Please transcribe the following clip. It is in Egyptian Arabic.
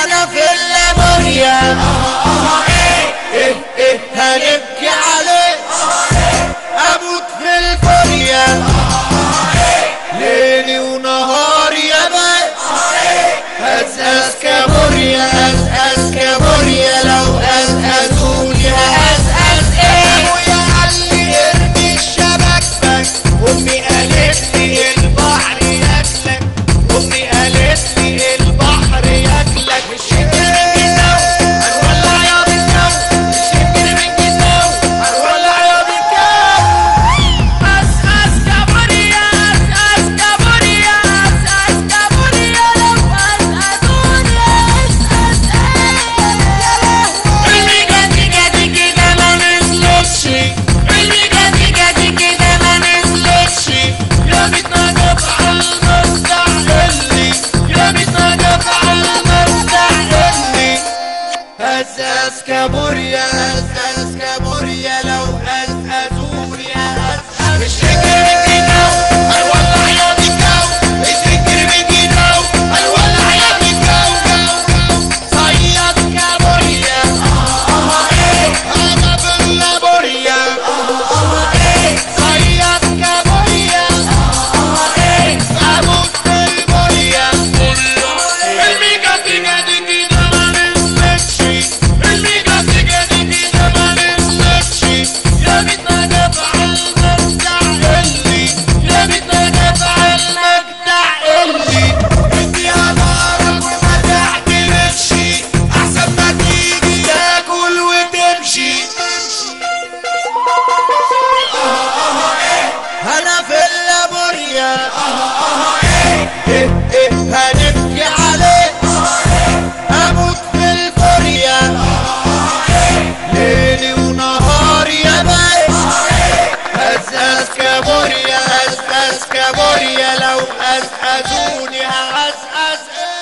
انا في اللابوريا ايه ايه ايه هنبكي عليه اموت في الفوريا ليلي ونهاري يا باي أزأز كابوريا أزأز كابوريا لو أزأزوني هأزأز إيه أبويا قال لي ارمي الشبك أمي قالت لي البحر ياكلك أمي قالت لي البحر ياكلك مش يمكن من جنو هنولع يا بالجو مش يمكن من جنو هنولع يا بالجو أسأس كابوريا أسأس كابوريا أسأس كابوريا لو أسأسوني أسأس الميجا تيجا تيجي ده ما نزلتش الميجا تيجا تيجي ده ما نزلتش يا بيتنا قطع المستحيلي يا بيتنا قطع المستحيلي أساس كابوريا أساس كابوريا لو أسأسوني أسأس مش فكر من جنو هنولع يا بالجو مش فكر من جنو هنولع يا بالجو صياد كابوريا أنا في اللابوريا صياد كابوريا أموت في البوريا الميجا تيجا تيجي ده ما نزلتش الميجا تيجا تيجي ده ما نزلتش يا بيتنا قطع المستحيلي يا بيتنا قطع المستحيلي اديها نارك وما تعترفش احسن ما تيجي تاكل وتمشي انا في اللابوريا ايه ايه هنبكي عليه اموت في الفوريا ليلي ونهاري يا باي أزأز كابوريا أزأز كابوريا لو أزأزوني هأزأز